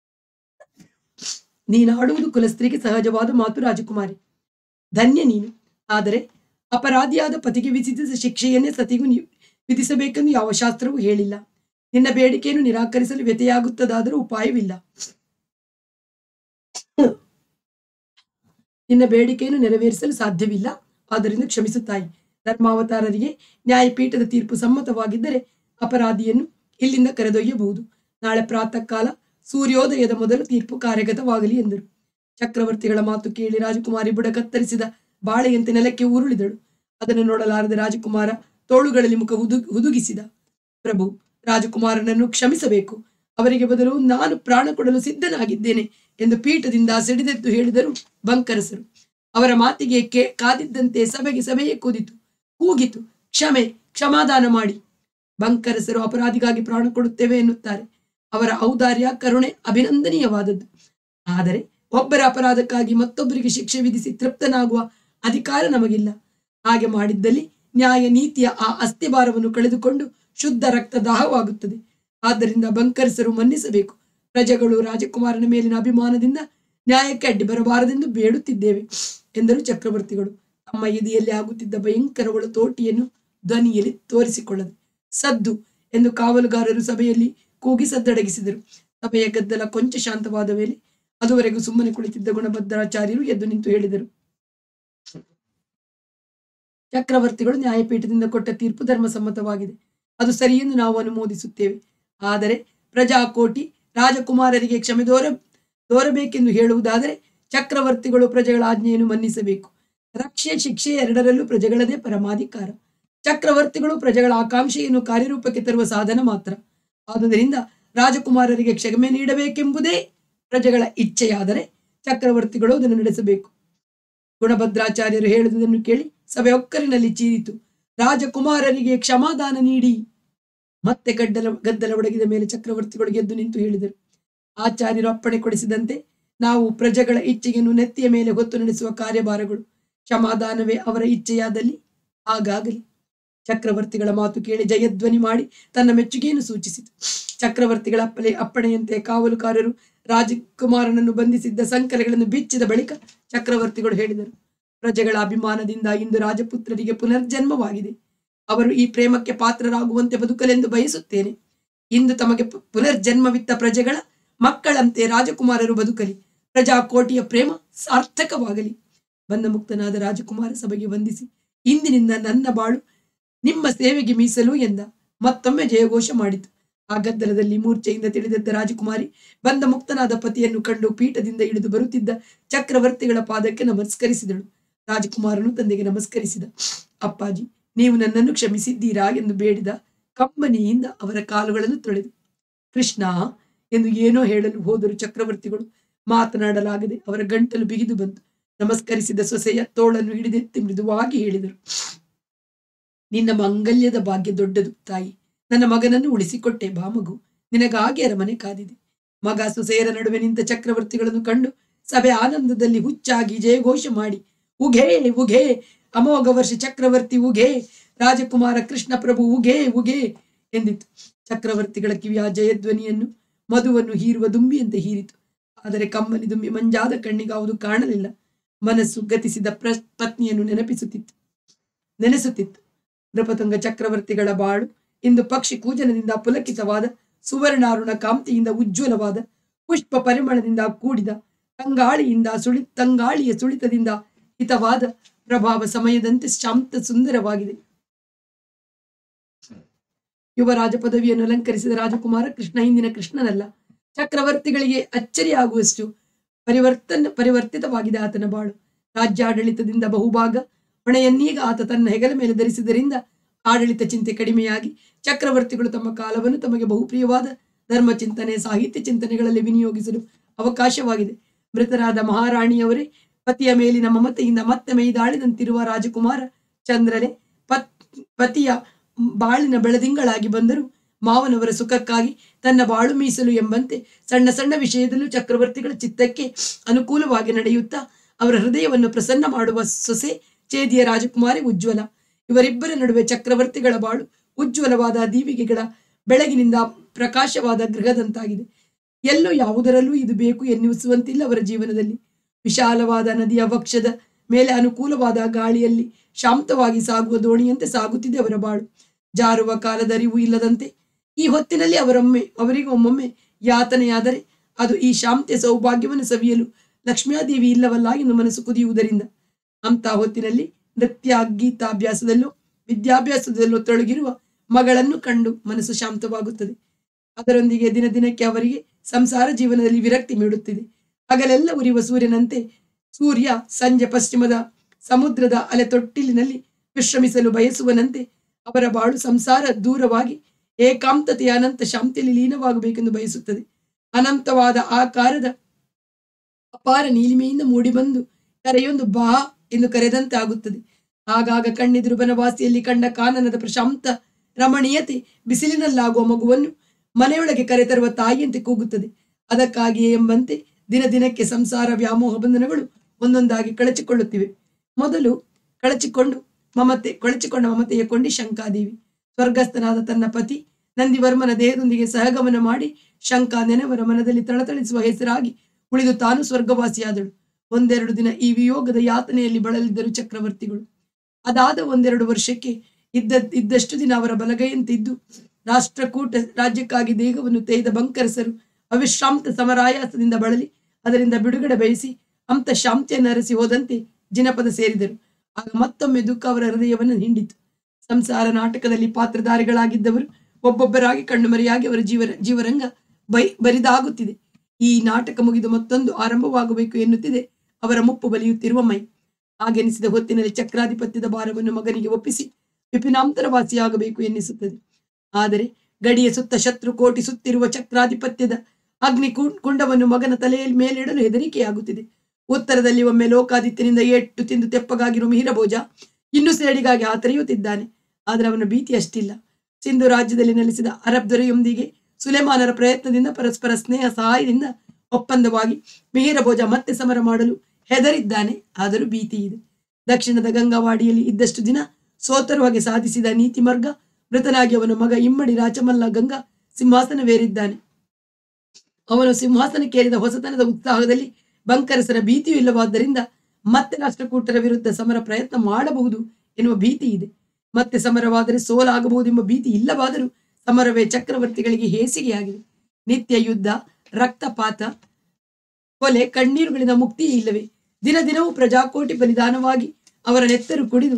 ನೀನಾಡುವುದು ಕುಲಸ್ತ್ರೀಗೆ ಸಹಜವಾದ ಮಾತು ರಾಜಕುಮಾರಿ ಧನ್ಯ ನೀನು ಆದರೆ ಅಪರಾಧಿಯಾದ ಪತಿಗೆ ವಿಧಿಸಿದ ಶಿಕ್ಷೆಯನ್ನೇ ಸತಿಗೂ ನೀವು ವಿಧಿಸಬೇಕೆಂದು ಯಾವ ಶಾಸ್ತ್ರವೂ ಹೇಳಿಲ್ಲ ನಿನ್ನ ಬೇಡಿಕೆಯನ್ನು ನಿರಾಕರಿಸಲು ವ್ಯತೆಯಾಗುತ್ತದಾದರೂ ಉಪಾಯವಿಲ್ಲ ನಿನ್ನ ಬೇಡಿಕೆಯನ್ನು ನೆರವೇರಿಸಲು ಸಾಧ್ಯವಿಲ್ಲ ಆದ್ದರಿಂದ ಕ್ಷಮಿಸುತ್ತಾಯಿ ಧರ್ಮಾವತಾರರಿಗೆ ನ್ಯಾಯಪೀಠದ ತೀರ್ಪು ಸಮ್ಮತವಾಗಿದ್ದರೆ ಅಪರಾಧಿಯನ್ನು ಇಲ್ಲಿಂದ ಕರೆದೊಯ್ಯಬಹುದು ನಾಳೆ ಪ್ರಾತಃ ಕಾಲ ಸೂರ್ಯೋದಯದ ಮೊದಲು ತೀರ್ಪು ಕಾರ್ಯಗತವಾಗಲಿ ಎಂದರು ಚಕ್ರವರ್ತಿಗಳ ಮಾತು ಕೇಳಿ ರಾಜಕುಮಾರಿ ಬುಡ ಕತ್ತರಿಸಿದ ಬಾಳೆಯಂತೆ ನೆಲಕ್ಕೆ ಉರುಳಿದಳು ಅದನ್ನು ನೋಡಲಾರದೆ ರಾಜಕುಮಾರ ತೋಳುಗಳಲ್ಲಿ ಮುಖ ಹುದು ಹುದುಗಿಸಿದ ಪ್ರಭು ರಾಜಕುಮಾರನನ್ನು ಕ್ಷಮಿಸಬೇಕು ಅವರಿಗೆ ಬದಲು ನಾನು ಪ್ರಾಣ ಕೊಡಲು ಸಿದ್ಧನಾಗಿದ್ದೇನೆ ಎಂದು ಪೀಠದಿಂದ ಸಿಡಿದೆದ್ದು ಹೇಳಿದರು ಬಂಕರಸರು ಅವರ ಮಾತಿಗೆ ಕೇ ಕಾದಿದ್ದಂತೆ ಸಭೆಗೆ ಸಭೆಯೇ ಕೂದಿತು ಕೂಗಿತು ಕ್ಷಮೆ ಕ್ಷಮಾದಾನ ಮಾಡಿ ಬಂಕರಸರು ಅಪರಾಧಿಗಾಗಿ ಪ್ರಾಣ ಕೊಡುತ್ತೇವೆ ಎನ್ನುತ್ತಾರೆ ಅವರ ಔದಾರ್ಯ ಕರುಣೆ ಅಭಿನಂದನೀಯವಾದದ್ದು ಆದರೆ ಒಬ್ಬರ ಅಪರಾಧಕ್ಕಾಗಿ ಮತ್ತೊಬ್ಬರಿಗೆ ಶಿಕ್ಷೆ ವಿಧಿಸಿ ತೃಪ್ತನಾಗುವ ಅಧಿಕಾರ ನಮಗಿಲ್ಲ ಹಾಗೆ ಮಾಡಿದ್ದಲ್ಲಿ ನ್ಯಾಯ ನೀತಿಯ ಆ ಅಸ್ಥಿಭಾರವನ್ನು ಕಳೆದುಕೊಂಡು ಶುದ್ಧ ರಕ್ತ ದಾಹವಾಗುತ್ತದೆ ಆದ್ದರಿಂದ ಬಂಕರಸರು ಮನ್ನಿಸಬೇಕು ಪ್ರಜೆಗಳು ರಾಜಕುಮಾರನ ಮೇಲಿನ ಅಭಿಮಾನದಿಂದ ನ್ಯಾಯಕ್ಕೆ ಅಡ್ಡಿ ಬರಬಾರದೆಂದು ಬೇಡುತ್ತಿದ್ದೇವೆ ಎಂದರು ಚಕ್ರವರ್ತಿಗಳು ತಮ್ಮ ಎದೆಯಲ್ಲಿ ಆಗುತ್ತಿದ್ದ ಭಯಂಕರ ಒಳತೋಟಿಯನ್ನು ಧ್ವನಿಯಲ್ಲಿ ತೋರಿಸಿಕೊಳ್ಳದೆ ಸದ್ದು ಎಂದು ಕಾವಲುಗಾರರು ಸಭೆಯಲ್ಲಿ ಕೂಗಿ ಸದ್ದಡಗಿಸಿದರು ಸಭೆಯ ಗದ್ದಲ ಕೊಂಚ ಶಾಂತವಾದ ಮೇಲೆ ಅದುವರೆಗೂ ಸುಮ್ಮನೆ ಕುಳಿತಿದ್ದ ಗುಣಭದ್ರಾಚಾರ್ಯರು ಎದ್ದು ನಿಂತು ಹೇಳಿದರು ಚಕ್ರವರ್ತಿಗಳು ನ್ಯಾಯಪೀಠದಿಂದ ಕೊಟ್ಟ ತೀರ್ಪು ಧರ್ಮಸಮ್ಮತವಾಗಿದೆ ಅದು ಸರಿಯೆಂದು ನಾವು ಅನುಮೋದಿಸುತ್ತೇವೆ ಆದರೆ ಪ್ರಜಾಕೋಟಿ ರಾಜಕುಮಾರರಿಗೆ ಕ್ಷಮೆ ದೋರ ದೋರಬೇಕೆಂದು ಹೇಳುವುದಾದರೆ ಚಕ್ರವರ್ತಿಗಳು ಪ್ರಜೆಗಳ ಆಜ್ಞೆಯನ್ನು ಮನ್ನಿಸಬೇಕು ರಕ್ಷೆ ಶಿಕ್ಷೆ ಎರಡರಲ್ಲೂ ಪ್ರಜೆಗಳದೇ ಪರಮಾಧಿಕಾರ ಚಕ್ರವರ್ತಿಗಳು ಪ್ರಜೆಗಳ ಆಕಾಂಕ್ಷೆಯನ್ನು ಕಾರ್ಯರೂಪಕ್ಕೆ ತರುವ ಸಾಧನ ಮಾತ್ರ ಆದುದರಿಂದ ರಾಜಕುಮಾರರಿಗೆ ಕ್ಷಮೆ ನೀಡಬೇಕೆಂಬುದೇ ಪ್ರಜೆಗಳ ಇಚ್ಛೆಯಾದರೆ ಚಕ್ರವರ್ತಿಗಳು ಅದನ್ನು ನಡೆಸಬೇಕು ಗುಣಭದ್ರಾಚಾರ್ಯರು ಹೇಳಿದುದನ್ನು ಕೇಳಿ ಸಭೆ ಒಕ್ಕರಿನಲ್ಲಿ ಚೀರಿತು ರಾಜಕುಮಾರರಿಗೆ ಕ್ಷಮಾದಾನ ನೀಡಿ ಮತ್ತೆ ಗಡ್ಡಲ ಗದ್ದಲ ಒಡಗಿದ ಮೇಲೆ ಚಕ್ರವರ್ತಿಗಳು ಗೆದ್ದು ನಿಂತು ಹೇಳಿದರು ಆಚಾರ್ಯರು ಅಪ್ಪಣೆ ಕೊಡಿಸಿದಂತೆ ನಾವು ಪ್ರಜೆಗಳ ಇಚ್ಛೆಯನ್ನು ನೆತ್ತಿಯ ಮೇಲೆ ಹೊತ್ತು ನಡೆಸುವ ಕಾರ್ಯಭಾರಗಳು ಕ್ಷಮಾದಾನವೇ ಅವರ ಇಚ್ಛೆಯಾದಲ್ಲಿ ಹಾಗಾಗಲಿ ಚಕ್ರವರ್ತಿಗಳ ಮಾತು ಕೇಳಿ ಜಯಧ್ವನಿ ಮಾಡಿ ತನ್ನ ಮೆಚ್ಚುಗೆಯನ್ನು ಸೂಚಿಸಿತು ಚಕ್ರವರ್ತಿಗಳ ಅಪ್ಪಲೆ ಅಪ್ಪಣೆಯಂತೆ ಕಾವಲುಕಾರರು ರಾಜಕುಮಾರನನ್ನು ಬಂಧಿಸಿದ್ದ ಸಂಕಲಗಳನ್ನು ಬಿಚ್ಚಿದ ಬಳಿಕ ಚಕ್ರವರ್ತಿಗಳು ಹೇಳಿದರು ಪ್ರಜೆಗಳ ಅಭಿಮಾನದಿಂದ ಇಂದು ರಾಜಪುತ್ರರಿಗೆ ಪುನರ್ಜನ್ಮವಾಗಿದೆ ಅವರು ಈ ಪ್ರೇಮಕ್ಕೆ ಪಾತ್ರರಾಗುವಂತೆ ಬದುಕಲೆಂದು ಬಯಸುತ್ತೇನೆ ಇಂದು ತಮಗೆ ಪು- ಪುನರ್ಜನ್ಮವಿತ್ತ ಪ್ರಜೆಗಳ ಮಕ್ಕಳಂತೆ ರಾಜಕುಮಾರರು ಬದುಕಲಿ ಪ್ರಜಾಕೋಟಿಯ ಪ್ರೇಮ ಸಾರ್ಥಕವಾಗಲಿ ಬಂದ ಮುಕ್ತನಾದ ರಾಜಕುಮಾರ ಸಭೆಗೆ ವಂದಿಸಿ ಇಂದಿನಿಂದ ನನ್ನ ಬಾಳು ನಿಮ್ಮ ಸೇವೆಗೆ ಮೀಸಲು ಎಂದ ಮತ್ತೊಮ್ಮೆ ಜಯಘೋಷ ಮಾಡಿತು ಆ ಗದ್ದಲದಲ್ಲಿ ಮೂರ್ಛೆಯಿಂದ ತಿಳಿದದ್ದ ರಾಜಕುಮಾರಿ ಬಂದ ಮುಕ್ತನಾದ ಪತಿಯನ್ನು ಕಂಡು ಪೀಠದಿಂದ ಇಳಿದು ಬರುತ್ತಿದ್ದ ಚಕ್ರವರ್ತಿಗಳ ಪಾದಕ್ಕೆ ನಮಸ್ಕರಿಸಿದಳು ರಾಜಕುಮಾರನು ತಂದೆಗೆ ನಮಸ್ಕರಿಸಿದ ಅಪ್ಪಾಜಿ ನೀವು ನನ್ನನ್ನು ಕ್ಷಮಿಸಿದ್ದೀರಾ ಎಂದು ಬೇಡಿದ ಕಂಬನಿಯಿಂದ ಅವರ ಕಾಲುಗಳನ್ನು ತೊಳೆದು ಕೃಷ್ಣ ಎಂದು ಏನೋ ಹೇಳಲು ಹೋದರು ಚಕ್ರವರ್ತಿಗಳು ಮಾತನಾಡಲಾಗದೆ ಅವರ ಗಂಟಲು ಬಿಗಿದು ಬಂತು ನಮಸ್ಕರಿಸಿದ ಸೊಸೆಯ ತೋಳನ್ನು ಹಿಡಿದೆತ್ತಿ ಮೃದುವಾಗಿ ಹೇಳಿದರು ನಿನ್ನ ಮಂಗಲ್ಯದ ಭಾಗ್ಯ ದೊಡ್ಡದು ತಾಯಿ ನನ್ನ ಮಗನನ್ನು ಉಳಿಸಿಕೊಟ್ಟೆ ಬಾ ಮಗು ನಿನಗಾಗಿ ಅರಮನೆ ಕಾದಿದೆ ಮಗ ಸೊಸೆಯರ ನಡುವೆ ನಿಂತ ಚಕ್ರವರ್ತಿಗಳನ್ನು ಕಂಡು ಸಭೆ ಆನಂದದಲ್ಲಿ ಹುಚ್ಚಾಗಿ ಜಯಘೋಷ ಮಾಡಿ ಉಘೇ ಉಘೇ ಅಮೋಘ ವರ್ಷ ಚಕ್ರವರ್ತಿ ಉಘೇ ರಾಜಕುಮಾರ ಕೃಷ್ಣ ಪ್ರಭು ಉಘೇ ಉಘೇ ಎಂದಿತು ಚಕ್ರವರ್ತಿಗಳ ಕಿವಿಯ ಜಯಧ್ವನಿಯನ್ನು ಮಧುವನ್ನು ಹೀರುವ ದುಂಬಿಯಂತೆ ಹೀರಿತು ಆದರೆ ಕಮ್ಮನಿ ದುಂಬಿ ಮಂಜಾದ ಕಣ್ಣಿಗಾವುದು ಕಾಣಲಿಲ್ಲ ಮನಸ್ಸು ಗತಿಸಿದ ಪ್ರ ಪತ್ನಿಯನ್ನು ನೆನಪಿಸುತ್ತಿತ್ತು ನೆನೆಸುತ್ತಿತ್ತು ನೃಪತುಂಗ ಚಕ್ರವರ್ತಿಗಳ ಬಾಳು ಇಂದು ಪಕ್ಷಿ ಕೂಜನದಿಂದ ಪುಲಕಿತವಾದ ಸುವರ್ಣಾರುಣ ಕಾಂತಿಯಿಂದ ಉಜ್ವಲವಾದ ಪುಷ್ಪ ಪರಿಮಳದಿಂದ ಕೂಡಿದ ತಂಗಾಳಿಯಿಂದ ಸುಳಿ ತಂಗಾಳಿಯ ಸುಳಿತದಿಂದ ಹಿತವಾದ ಪ್ರಭಾವ ಸಮಯದಂತೆ ಶಾಂತ ಸುಂದರವಾಗಿದೆ ಯುವರಾಜ ಪದವಿಯನ್ನು ಅಲಂಕರಿಸಿದ ರಾಜಕುಮಾರ ಕೃಷ್ಣ ಹಿಂದಿನ ಕೃಷ್ಣನಲ್ಲ ಚಕ್ರವರ್ತಿಗಳಿಗೆ ಅಚ್ಚರಿಯಾಗುವಷ್ಟು ಪರಿವರ್ತನ ಪರಿವರ್ತಿತವಾಗಿದೆ ಆತನ ಬಾಳು ರಾಜ್ಯಾಡಳಿತದಿಂದ ಬಹುಭಾಗ ಹೊಣೆಯನ್ನೀಗ ಆತ ತನ್ನ ಹೆಗಲ ಮೇಲೆ ಧರಿಸಿದ್ದರಿಂದ ಆಡಳಿತ ಚಿಂತೆ ಕಡಿಮೆಯಾಗಿ ಚಕ್ರವರ್ತಿಗಳು ತಮ್ಮ ಕಾಲವನ್ನು ತಮಗೆ ಬಹುಪ್ರಿಯವಾದ ಧರ್ಮ ಚಿಂತನೆ ಸಾಹಿತ್ಯ ಚಿಂತನೆಗಳಲ್ಲಿ ವಿನಿಯೋಗಿಸಲು ಅವಕಾಶವಾಗಿದೆ ಮೃತರಾದ ಮಹಾರಾಣಿಯವರೇ ಪತಿಯ ಮೇಲಿನ ಮಮತೆಯಿಂದ ಮತ್ತೆ ಮೈದಾಳಿದಂತಿರುವ ರಾಜಕುಮಾರ ಚಂದ್ರನೇ ಪತ್ ಪತಿಯ ಬಾಳಿನ ಬೆಳದಿಂಗಳಾಗಿ ಬಂದರು ಮಾವನವರ ಸುಖಕ್ಕಾಗಿ ತನ್ನ ಬಾಳು ಮೀಸಲು ಎಂಬಂತೆ ಸಣ್ಣ ಸಣ್ಣ ವಿಷಯದಲ್ಲೂ ಚಕ್ರವರ್ತಿಗಳ ಚಿತ್ತಕ್ಕೆ ಅನುಕೂಲವಾಗಿ ನಡೆಯುತ್ತಾ ಅವರ ಹೃದಯವನ್ನು ಪ್ರಸನ್ನ ಮಾಡುವ ಸೊಸೆ ಚೇದಿಯ ರಾಜಕುಮಾರಿ ಉಜ್ವಲ ಇವರಿಬ್ಬರ ನಡುವೆ ಚಕ್ರವರ್ತಿಗಳ ಬಾಳು ಉಜ್ವಲವಾದ ದೀವಿಗೆಗಳ ಬೆಳಗಿನಿಂದ ಪ್ರಕಾಶವಾದ ಗೃಹದಂತಾಗಿದೆ ಎಲ್ಲೂ ಯಾವುದರಲ್ಲೂ ಇದು ಬೇಕು ಎನ್ನಿಸುವಂತಿಲ್ಲ ಅವರ ಜೀವನದಲ್ಲಿ ವಿಶಾಲವಾದ ನದಿಯ ವಕ್ಷದ ಮೇಲೆ ಅನುಕೂಲವಾದ ಗಾಳಿಯಲ್ಲಿ ಶಾಂತವಾಗಿ ಸಾಗುವ ದೋಣಿಯಂತೆ ಸಾಗುತ್ತಿದೆ ಅವರ ಬಾಳು ಜಾರುವ ಕಾಲದ ಅರಿವು ಇಲ್ಲದಂತೆ ಈ ಹೊತ್ತಿನಲ್ಲಿ ಅವರೊಮ್ಮೆ ಅವರಿಗೆ ಒಮ್ಮೊಮ್ಮೆ ಯಾತನೆಯಾದರೆ ಅದು ಈ ಶಾಂತಿಯ ಸೌಭಾಗ್ಯವನ್ನು ಸವಿಯಲು ಲಕ್ಷ್ಮೀದೇವಿ ಇಲ್ಲವಲ್ಲ ಎಂದು ಮನಸ್ಸು ಕುದಿಯುವುದರಿಂದ ಅಂತ ಹೊತ್ತಿನಲ್ಲಿ ನೃತ್ಯ ಗೀತಾಭ್ಯಾಸದಲ್ಲೂ ವಿದ್ಯಾಭ್ಯಾಸದಲ್ಲೂ ತೊಡಗಿರುವ ಮಗಳನ್ನು ಕಂಡು ಮನಸ್ಸು ಶಾಂತವಾಗುತ್ತದೆ ಅದರೊಂದಿಗೆ ದಿನ ದಿನಕ್ಕೆ ಅವರಿಗೆ ಸಂಸಾರ ಜೀವನದಲ್ಲಿ ವಿರಕ್ತಿ ನೀಡುತ್ತಿದೆ ಹಗಲೆಲ್ಲ ಉರಿಯುವ ಸೂರ್ಯನಂತೆ ಸೂರ್ಯ ಸಂಜೆ ಪಶ್ಚಿಮದ ಸಮುದ್ರದ ಅಲೆ ತೊಟ್ಟಿಲಿನಲ್ಲಿ ವಿಶ್ರಮಿಸಲು ಬಯಸುವನಂತೆ ಅವರ ಬಾಳು ಸಂಸಾರ ದೂರವಾಗಿ ಏಕಾಂತತೆಯ ಅನಂತ ಶಾಂತಿಯಲ್ಲಿ ಲೀನವಾಗಬೇಕೆಂದು ಬಯಸುತ್ತದೆ ಅನಂತವಾದ ಆಕಾರದ ಅಪಾರ ನೀಲಿಮೆಯಿಂದ ಮೂಡಿಬಂದು ಕರೆಯೊಂದು ಬಾ ಎಂದು ಕರೆದಂತೆ ಆಗುತ್ತದೆ ಆಗಾಗ ಕಣ್ಣೆದುರು ಬನವಾಸಿಯಲ್ಲಿ ಕಂಡ ಕಾನನದ ಪ್ರಶಾಂತ ರಮಣೀಯತೆ ಬಿಸಿಲಿನಲ್ಲಾಗುವ ಮಗುವನ್ನು ಮನೆಯೊಳಗೆ ಕರೆತರುವ ತಾಯಿಯಂತೆ ಕೂಗುತ್ತದೆ ಅದಕ್ಕಾಗಿಯೇ ಎಂಬಂತೆ ದಿನ ದಿನಕ್ಕೆ ಸಂಸಾರ ವ್ಯಾಮೋಹ ಬಂಧನಗಳು ಒಂದೊಂದಾಗಿ ಕಳಚಿಕೊಳ್ಳುತ್ತಿವೆ ಮೊದಲು ಕಳಚಿಕೊಂಡು ಮಮತೆ ಕಳಚಿಕೊಂಡ ಮಮತೆಯ ಕೊಂಡಿ ಶಂಕಾದೇವಿ ಸ್ವರ್ಗಸ್ಥನಾದ ತನ್ನ ಪತಿ ನಂದಿವರ್ಮನ ದೇಹದೊಂದಿಗೆ ಸಹಗಮನ ಮಾಡಿ ಶಂಕಾ ನೆನವರ ಮನದಲ್ಲಿ ತಳತಳಿಸುವ ಹೆಸರಾಗಿ ಉಳಿದು ತಾನು ಸ್ವರ್ಗವಾಸಿಯಾದಳು ಒಂದೆರಡು ದಿನ ಈ ವಿಯೋಗದ ಯಾತನೆಯಲ್ಲಿ ಬಳಲಿದ್ದರು ಚಕ್ರವರ್ತಿಗಳು ಅದಾದ ಒಂದೆರಡು ವರ್ಷಕ್ಕೆ ಇದ್ದ ಇದ್ದಷ್ಟು ದಿನ ಅವರ ಬಲಗೈಯಂತಿದ್ದು ರಾಷ್ಟ್ರಕೂಟ ರಾಜ್ಯಕ್ಕಾಗಿ ದೇಹವನ್ನು ತೇಯ್ದ ಬಂಕರಸರು ಅವಿಶ್ರಾಂತ ಸಮರಾಯಾಸದಿಂದ ಬಳಲಿ ಅದರಿಂದ ಬಿಡುಗಡೆ ಬಯಸಿ ಅಂತ ಶಾಂತಿಯನ್ನು ಅರಸಿ ಹೋದಂತೆ ಜಿನಪದ ಸೇರಿದರು ಆಗ ಮತ್ತೊಮ್ಮೆ ದುಃಖ ಅವರ ಹೃದಯವನ್ನು ಹಿಂಡಿತು ಸಂಸಾರ ನಾಟಕದಲ್ಲಿ ಪಾತ್ರಧಾರಿಗಳಾಗಿದ್ದವರು ಒಬ್ಬೊಬ್ಬರಾಗಿ ಕಣ್ಣು ಮರೆಯಾಗಿ ಅವರ ಜೀವ ಜೀವರಂಗ ಬೈ ಬರಿದಾಗುತ್ತಿದೆ ಈ ನಾಟಕ ಮುಗಿದು ಮತ್ತೊಂದು ಆರಂಭವಾಗಬೇಕು ಎನ್ನುತ್ತಿದೆ ಅವರ ಮುಪ್ಪು ಬಲಿಯುತ್ತಿರುವ ಮೈ ಹಾಗೆನಿಸಿದ ಹೊತ್ತಿನಲ್ಲಿ ಚಕ್ರಾಧಿಪತ್ಯದ ಭಾರವನ್ನು ಮಗನಿಗೆ ಒಪ್ಪಿಸಿ ವಿಪಿನಾಂತರವಾಸಿಯಾಗಬೇಕು ಎನ್ನಿಸುತ್ತದೆ ಆದರೆ ಗಡಿಯ ಸುತ್ತ ಶತ್ರು ಕೋಟಿ ಸುತ್ತಿರುವ ಚಕ್ರಾಧಿಪತ್ಯದ ಅಗ್ನಿ ಕು- ಕುಂಡವನ್ನು ಮಗನ ತಲೆಯಲ್ಲಿ ಮೇಲಿಡಲು ಹೆದರಿಕೆಯಾಗುತ್ತಿದೆ ಉತ್ತರದಲ್ಲಿ ಒಮ್ಮೆ ಲೋಕಾದಿತ್ಯನಿಂದ ಏಟ್ಟು ತಿಂದು ತೆಪ್ಪಗಾಗಿರುವ ಮಿಹಿರಭೋಜ ಇನ್ನು ಸೇಡಿಗಾಗಿ ಆತರೆಯುತ್ತಿದ್ದಾನೆ ಆದರೆ ಅವನ ಭೀತಿ ಅಷ್ಟಿಲ್ಲ ಸಿಂಧು ರಾಜ್ಯದಲ್ಲಿ ನೆಲೆಸಿದ ಅರಬ್ ದೊರೆಯೊಂದಿಗೆ ಸುಲೆಮಾನರ ಪ್ರಯತ್ನದಿಂದ ಪರಸ್ಪರ ಸ್ನೇಹ ಸಹಾಯದಿಂದ ಒಪ್ಪಂದವಾಗಿ ಮಿಹಿರಭೋಜ ಮತ್ತೆ ಸಮರ ಮಾಡಲು ಹೆದರಿದ್ದಾನೆ ಆದರೂ ಭೀತಿ ಇದೆ ದಕ್ಷಿಣದ ಗಂಗಾವಾಡಿಯಲ್ಲಿ ಇದ್ದಷ್ಟು ದಿನ ಸೋತರು ಹಾಗೆ ಸಾಧಿಸಿದ ನೀತಿ ಮಾರ್ಗ ಮೃತನಾಗಿ ಅವನ ಮಗ ಇಮ್ಮಡಿ ರಾಚಮಲ್ಲ ಗಂಗಾ ಸಿಂಹಾಸನವೇರಿದ್ದಾನೆ ಅವನು ಸಿಂಹಾಸನಕ್ಕೇರಿದ ಹೊಸತನದ ಉತ್ಸಾಹದಲ್ಲಿ ಬಂಕರಸರ ಭೀತಿಯೂ ಇಲ್ಲವಾದ್ದರಿಂದ ಮತ್ತೆ ರಾಷ್ಟ್ರಕೂಟರ ವಿರುದ್ಧ ಸಮರ ಪ್ರಯತ್ನ ಮಾಡಬಹುದು ಎನ್ನುವ ಭೀತಿ ಇದೆ ಮತ್ತೆ ಸಮರವಾದರೆ ಸೋಲಾಗಬಹುದೆಂಬ ಭೀತಿ ಇಲ್ಲವಾದರೂ ಸಮರವೇ ಚಕ್ರವರ್ತಿಗಳಿಗೆ ಹೇಸಿಗೆಯಾಗಿದೆ ನಿತ್ಯ ಯುದ್ಧ ರಕ್ತಪಾತ ಕೊಲೆ ಕಣ್ಣೀರುಗಳಿಂದ ಮುಕ್ತಿ ಇಲ್ಲವೇ ದಿನ ದಿನವೂ ಪ್ರಜಾಕೋಟಿ ಬಲಿದಾನವಾಗಿ ಅವರ ನೆತ್ತರು ಕುಡಿದು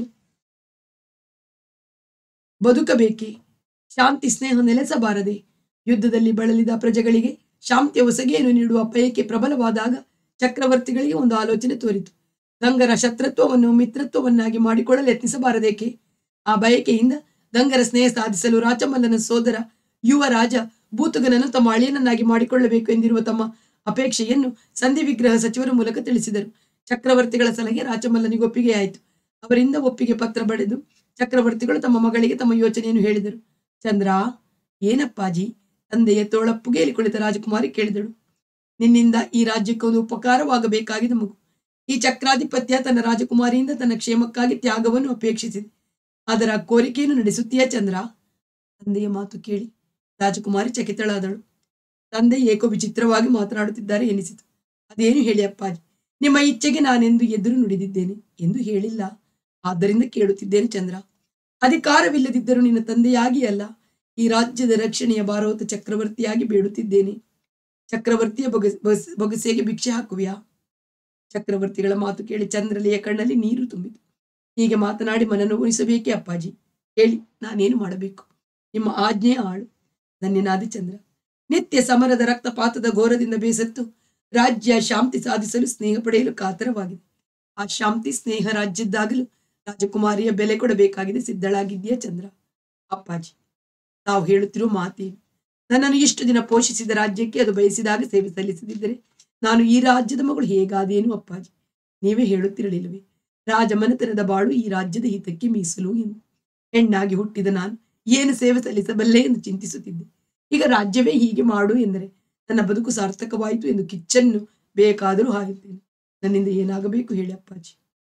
ಬದುಕಬೇಕೇ ಶಾಂತಿ ಸ್ನೇಹ ನೆಲೆಸಬಾರದೆ ಯುದ್ಧದಲ್ಲಿ ಬಳಲಿದ ಪ್ರಜೆಗಳಿಗೆ ಶಾಂತಿಯ ಹೊಸಗೆಯನ್ನು ನೀಡುವ ಬಯಕೆ ಪ್ರಬಲವಾದಾಗ ಚಕ್ರವರ್ತಿಗಳಿಗೆ ಒಂದು ಆಲೋಚನೆ ತೋರಿತು ಗಂಗರ ಶತ್ರುತ್ವವನ್ನು ಮಿತ್ರತ್ವವನ್ನಾಗಿ ಮಾಡಿಕೊಳ್ಳಲು ಯತ್ನಿಸಬಾರದೇಕೆ ಆ ಬಯಕೆಯಿಂದ ಗಂಗರ ಸ್ನೇಹ ಸಾಧಿಸಲು ರಾಚಮಲ್ಲನ ಸೋದರ ಯುವ ರಾಜ ಭೂತುಗನನ್ನು ತಮ್ಮ ಅಳಿಯನನ್ನಾಗಿ ಮಾಡಿಕೊಳ್ಳಬೇಕು ಎಂದಿರುವ ತಮ್ಮ ಅಪೇಕ್ಷೆಯನ್ನು ಸಂಧಿ ವಿಗ್ರಹ ಸಚಿವರ ಮೂಲಕ ತಿಳಿಸಿದರು ಚಕ್ರವರ್ತಿಗಳ ಸಲಹೆ ರಾಜಮಲ್ಲನಿಗೆ ಒಪ್ಪಿಗೆ ಆಯಿತು ಅವರಿಂದ ಒಪ್ಪಿಗೆ ಪತ್ರ ಬರೆದು ಚಕ್ರವರ್ತಿಗಳು ತಮ್ಮ ಮಗಳಿಗೆ ತಮ್ಮ ಯೋಚನೆಯನ್ನು ಹೇಳಿದರು ಚಂದ್ರ ಏನಪ್ಪಾಜಿ ತಂದೆಯ ತೋಳಪ್ಪುಗೆಯಲ್ಲಿ ಕುಳಿತ ರಾಜಕುಮಾರಿ ಕೇಳಿದಳು ನಿನ್ನಿಂದ ಈ ರಾಜ್ಯಕ್ಕೆ ಒಂದು ಉಪಕಾರವಾಗಬೇಕಾಗಿದೆ ಮಗು ಈ ಚಕ್ರಾಧಿಪತ್ಯ ತನ್ನ ರಾಜಕುಮಾರಿಯಿಂದ ತನ್ನ ಕ್ಷೇಮಕ್ಕಾಗಿ ತ್ಯಾಗವನ್ನು ಅಪೇಕ್ಷಿಸಿದೆ ಅದರ ಕೋರಿಕೆಯನ್ನು ನಡೆಸುತ್ತೀಯಾ ಚಂದ್ರ ತಂದೆಯ ಮಾತು ಕೇಳಿ ರಾಜಕುಮಾರಿ ಚಕಿತಳಾದಳು ತಂದೆ ಏಕೋ ವಿಚಿತ್ರವಾಗಿ ಮಾತನಾಡುತ್ತಿದ್ದಾರೆ ಎನಿಸಿತು ಅದೇನು ಹೇಳಿ ಅಪ್ಪಾಜಿ ನಿಮ್ಮ ಇಚ್ಛೆಗೆ ನಾನೆಂದು ಎದುರು ನುಡಿದಿದ್ದೇನೆ ಎಂದು ಹೇಳಿಲ್ಲ ಆದ್ದರಿಂದ ಕೇಳುತ್ತಿದ್ದೇನೆ ಚಂದ್ರ ಅಧಿಕಾರವಿಲ್ಲದಿದ್ದರೂ ನಿನ್ನ ತಂದೆಯಾಗಿ ಅಲ್ಲ ಈ ರಾಜ್ಯದ ರಕ್ಷಣೆಯ ಭಾರವತ ಚಕ್ರವರ್ತಿಯಾಗಿ ಬೇಡುತ್ತಿದ್ದೇನೆ ಚಕ್ರವರ್ತಿಯ ಬೊಗ ಬೊಗಸ್- ಬೊಗಸೆಗೆ ಭಿಕ್ಷೆ ಹಾಕುವಿಯಾ ಚಕ್ರವರ್ತಿಗಳ ಮಾತು ಕೇಳಿ ಚಂದ್ರಲೆಯ ಕಣ್ಣಲ್ಲಿ ನೀರು ತುಂಬಿತು ಹೀಗೆ ಮಾತನಾಡಿ ಮನನ್ನು ಉಳಿಸಬೇಕೇ ಅಪ್ಪಾಜಿ ಹೇಳಿ ನಾನೇನು ಮಾಡಬೇಕು ನಿಮ್ಮ ಆಜ್ಞೆ ಆಳು ಧನ್ಯನಾದ ಚಂದ್ರ ನಿತ್ಯ ಸಮರದ ರಕ್ತಪಾತದ ಘೋರದಿಂದ ಬೇಸತ್ತು ರಾಜ್ಯ ಶಾಂತಿ ಸಾಧಿಸಲು ಸ್ನೇಹ ಪಡೆಯಲು ಕಾತರವಾಗಿದೆ ಆ ಶಾಂತಿ ಸ್ನೇಹ ರಾಜ್ಯದ್ದಾಗಲು ರಾಜಕುಮಾರಿಯ ಬೆಲೆ ಕೊಡಬೇಕಾಗಿದೆ ಸಿದ್ಧಳಾಗಿದ್ದೀಯಾ ಚಂದ್ರ ಅಪ್ಪಾಜಿ ತಾವು ಹೇಳುತ್ತಿರುವ ಮಾತೇನು ನನ್ನನ್ನು ಇಷ್ಟು ದಿನ ಪೋಷಿಸಿದ ರಾಜ್ಯಕ್ಕೆ ಅದು ಬಯಸಿದಾಗ ಸೇವೆ ಸಲ್ಲಿಸದಿದ್ದರೆ ನಾನು ಈ ರಾಜ್ಯದ ಮಗಳು ಹೇಗಾದೇನು ಅಪ್ಪಾಜಿ ನೀವೇ ಹೇಳುತ್ತಿರಲಿಲ್ಲವೇ ರಾಜಮನೆತನದ ಬಾಳು ಈ ರಾಜ್ಯದ ಹಿತಕ್ಕೆ ಮೀಸಲು ಎಂದು ಹೆಣ್ಣಾಗಿ ಹುಟ್ಟಿದ ನಾನು ಏನು ಸೇವೆ ಸಲ್ಲಿಸಬಲ್ಲೆ ಎಂದು ಚಿಂತಿಸುತ್ತಿದ್ದೆ ಈಗ ರಾಜ್ಯವೇ ಹೀಗೆ ಮಾಡು ಎಂದರೆ ನನ್ನ ಬದುಕು ಸಾರ್ಥಕವಾಯಿತು ಎಂದು ಕಿಚ್ಚನ್ನು ಬೇಕಾದರೂ ಹಾಯುತ್ತೇನೆ ನನ್ನಿಂದ ಏನಾಗಬೇಕು ಹೇಳಿ ಅಪ್ಪಾಜಿ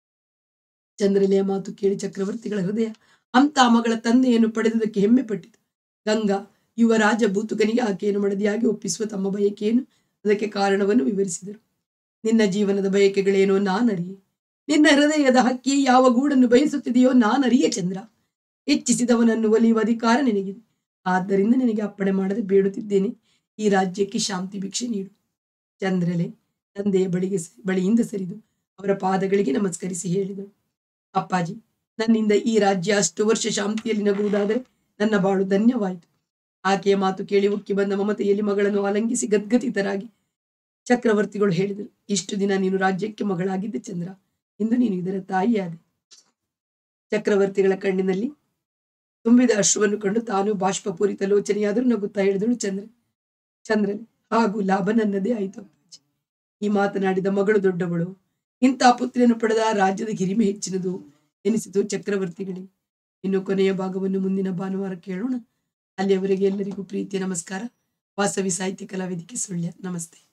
ಚಂದ್ರಲೆಯ ಮಾತು ಕೇಳಿ ಚಕ್ರವರ್ತಿಗಳ ಹೃದಯ ಅಂತ ಮಗಳ ತಂದೆಯನ್ನು ಪಡೆದುದಕ್ಕೆ ಹೆಮ್ಮೆ ಪಟ್ಟಿತು ಗಂಗಾ ಯುವರಾಜ ಭೂತುಕನಿಗೆ ಆಕೆಯನ್ನು ಮಡದಿಯಾಗಿ ಒಪ್ಪಿಸುವ ತಮ್ಮ ಬಯಕೆಯನ್ನು ಅದಕ್ಕೆ ಕಾರಣವನ್ನು ವಿವರಿಸಿದರು ನಿನ್ನ ಜೀವನದ ಬಯಕೆಗಳೇನೋ ನಾನರಿಯೆ ನಿನ್ನ ಹೃದಯದ ಹಕ್ಕಿ ಯಾವ ಗೂಡನ್ನು ಬಯಸುತ್ತಿದೆಯೋ ನಾನರಿಯೆ ಚಂದ್ರ ಇಚ್ಛಿಸಿದವನನ್ನು ಒಲಿಯುವ ಅಧಿಕಾರ ನಿನಗಿದೆ ಆದ್ದರಿಂದ ನಿನಗೆ ಅಪ್ಪಣೆ ಮಾಡದೆ ಬೇಡುತ್ತಿದ್ದೇನೆ ಈ ರಾಜ್ಯಕ್ಕೆ ಶಾಂತಿ ಭಿಕ್ಷೆ ನೀಡು ಚಂದ್ರಲೆ ತಂದೆಯ ಬಳಿಗೆ ಸ- ಬಳಿಯಿಂದ ಸರಿದು ಅವರ ಪಾದಗಳಿಗೆ ನಮಸ್ಕರಿಸಿ ಹೇಳಿದಳು ಅಪ್ಪಾಜಿ ನನ್ನಿಂದ ಈ ರಾಜ್ಯ ಅಷ್ಟು ವರ್ಷ ಶಾಂತಿಯಲ್ಲಿ ನಗುವುದಾದರೆ ನನ್ನ ಬಾಳು ಧನ್ಯವಾಯಿತು ಆಕೆಯ ಮಾತು ಕೇಳಿ ಉಕ್ಕಿ ಬಂದ ಮಮತೆಯಲ್ಲಿ ಮಗಳನ್ನು ಆಲಂಗಿಸಿ ಗದ್ಗದಿತರಾಗಿ ಚಕ್ರವರ್ತಿಗಳು ಹೇಳಿದರು ಇಷ್ಟು ದಿನ ನೀನು ರಾಜ್ಯಕ್ಕೆ ಮಗಳಾಗಿದ್ದೆ ಚಂದ್ರ ಇಂದು ನೀನು ಇದರ ತಾಯಿಯಾದೆ ಚಕ್ರವರ್ತಿಗಳ ಕಣ್ಣಿನಲ್ಲಿ ತುಂಬಿದ ಅಶ್ರುವನ್ನು ಕಂಡು ತಾನು ಬಾಷ್ಪಪೂರಿತ ಲೋಚನೆಯಾದರೂ ನಗುತ್ತಾ ಹೇಳಿದಳು ಚಂದ್ರ ಚಂದ್ರನ್ ಹಾಗೂ ಲಾಭ ನನ್ನದೇ ಆಯಿತು ಅಪ್ಪಾಜಿ ಈ ಮಾತನಾಡಿದ ಮಗಳು ದೊಡ್ಡವಳು ಇಂಥ ಪುತ್ರಿಯನ್ನು ಪಡೆದ ಆ ರಾಜ್ಯದ ಹಿರಿಮೆ ಹೆಚ್ಚಿನದು ಎನಿಸಿತು ಚಕ್ರವರ್ತಿಗಳಿಗೆ ಇನ್ನು ಕೊನೆಯ ಭಾಗವನ್ನು ಮುಂದಿನ ಭಾನುವಾರ ಕೇಳೋಣ ಅಲ್ಲಿಯವರೆಗೆ ಎಲ್ಲರಿಗೂ ಪ್ರೀತಿಯ ನಮಸ್ಕಾರ ವಾಸವಿ ಸಾಹಿತ್ಯ ಕಲಾವೇದಿಕೆ ಸುಳ್ಯ ನಮಸ್ತೆ